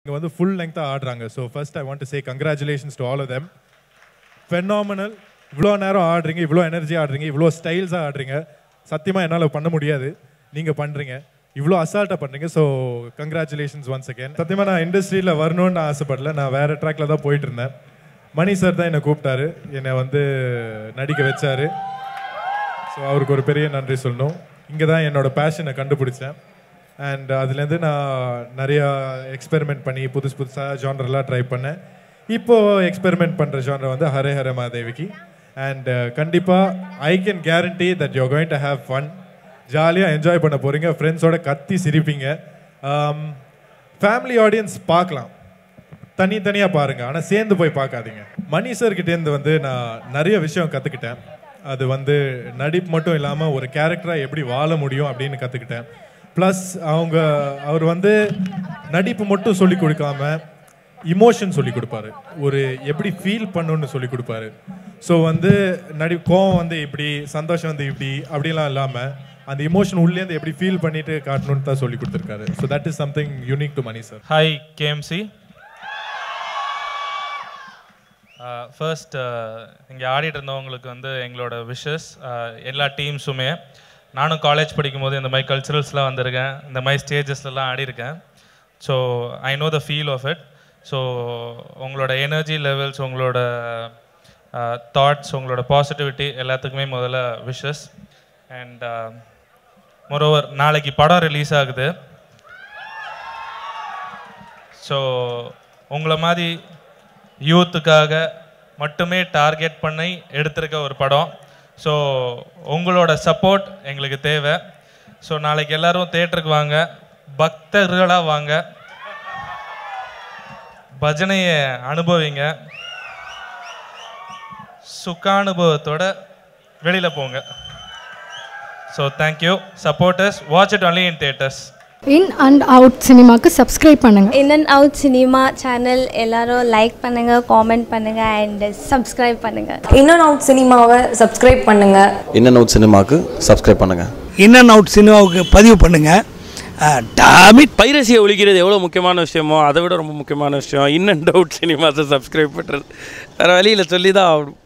இங்கே வந்து ஃபுல் லெங்க்த்தாக ஆடுறாங்க so first I want to say congratulations to all of them phenomenal இவ்வளோ நேரம் ஆடுறீங்க இவ்வளோ எனர்ஜி ஆடுறீங்க இவ்வளோ ஸ்டைல்ஸாக ஆடுறீங்க சத்தியமாக என்னால் பண்ண முடியாது நீங்கள் பண்ணுறீங்க இவ்வளோ அசால்ட்டாக பண்ணுறீங்க ஸோ கங்க்ராச்சுலேஷன்ஸ் ஒன்ஸ் அகேன் சத்தியமாக நான் இண்டஸ்ட்ரியில் வரணும்னு ஆசைப்படல நான் வேறு ட்ராக்ல தான் போயிட்டு இருந்தேன் மணி சார் தான் என்னை கூப்பிட்டாரு என்னை வந்து நடிக்க வச்சாரு ஸோ அவருக்கு ஒரு பெரிய நன்றி சொல்லணும் இங்கே தான் என்னோட பேஷனை கண்டுபிடிச்சேன் அண்ட் அதுலேருந்து நான் நிறையா எக்ஸ்பெரிமெண்ட் பண்ணி புதுசு புதுசாக ஜானர்லாம் ட்ரை பண்ணேன் இப்போது எக்ஸ்பெரிமெண்ட் பண்ணுற ஜானர் வந்து ஹரே ஹர மாதேவிக்கு அண்ட் கண்டிப்பாக I can guarantee that you going to have fun ஜாலியாக என்ஜாய் பண்ண போகிறீங்க ஃப்ரெண்ட்ஸோட கத்தி சிரிப்பீங்க ஃபேமிலி ஆடியன்ஸ் பார்க்கலாம் தனித்தனியாக பாருங்க ஆனால் சேர்ந்து போய் பார்க்காதீங்க மணி சார்கிட்டேருந்து வந்து நான் நிறைய விஷயம் கற்றுக்கிட்டேன் அது வந்து நடிப்பு மட்டும் இல்லாமல் ஒரு கேரக்டராக எப்படி வாழ முடியும் அப்படின்னு கற்றுக்கிட்டேன் ப்ளஸ் அவங்க அவர் வந்து நடிப்பு மட்டும் சொல்லி கொடுக்காம இமோஷன் சொல்லி கொடுப்பாரு ஒரு எப்படி ஃபீல் பண்ணணும்னு சொல்லி கொடுப்பாரு ஸோ வந்து நடி கோவம் வந்து இப்படி சந்தோஷம் வந்து இப்படி அப்படிலாம் இல்லாமல் அந்த இமோஷன் உள்ளேருந்து எப்படி ஃபீல் பண்ணிட்டு காட்டணும்னு தான் சொல்லி கொடுத்துருக்காரு so that is something unique to Mani sir hi KMC first இங்கே ஆடிட்டு இருந்தவங்களுக்கு வந்து எங்களோட விஷஸ் எல்லா டீம்ஸுமே நானும் காலேஜ் படிக்கும்போது இந்த மாதிரி கல்ச்சுரல்ஸ்லாம் வந்திருக்கேன் இந்த மாதிரி ஸ்டேஜஸ்லலாம் ஆடியிருக்கேன் so I know the feel of it so உங்களோட எனர்ஜி லெவல்ஸ் உங்களோட தாட்ஸ் உங்களோட பாசிட்டிவிட்டி எல்லாத்துக்குமே முதல்ல விஷஸ் அண்ட் மொரோவர் நாளைக்கு படம் ரிலீஸ் ஆகுது ஸோ உங்களை மாதிரி யூத்துக்காக மட்டுமே டார்கெட் பண்ணி எடுத்திருக்க ஒரு படம் ஸோ உங்களோட சப்போர்ட் எங்களுக்கு தேவை ஸோ நாளைக்கு எல்லாரும் தேட்டருக்கு வாங்க பக்தர்களாக வாங்க பஜனையை அனுபவிங்க சுகானுபவத்தோட வெளியில் போங்க so thank you supporters watch it only in theaters in and out சினிமாக்கு சப்ஸ்கிரைப் பண்ணுங்க in and out cinema channel எல்லாரும் லைக் பண்ணுங்கள் காமெண்ட் பண்ணுங்கள் அண்ட் சப்ஸ்கிரைப் பண்ணுங்கள் இன் அண்ட் அவுட் சினிமாவை சப்ஸ்கிரைப் பண்ணுங்கள் இன் அண்ட் அவுட் சினிமாவுக்கு சப்ஸ்கிரைப் பண்ணுங்கள் இன் அண்ட் அவுட் சினிமாவுக்கு பதிவு பண்ணுங்கள் டாமிட் பைரசியை ஒழிக்கிறது எவ்வளோ முக்கியமான விஷயமோ அதை விட ரொம்ப முக்கியமான விஷயம் இன் அண்ட் அவுட் சினிமாஸை சப்ஸ்கிரைப் பண்ணுறது வேறு வழியில் சொல்லி தான் ஆகணும்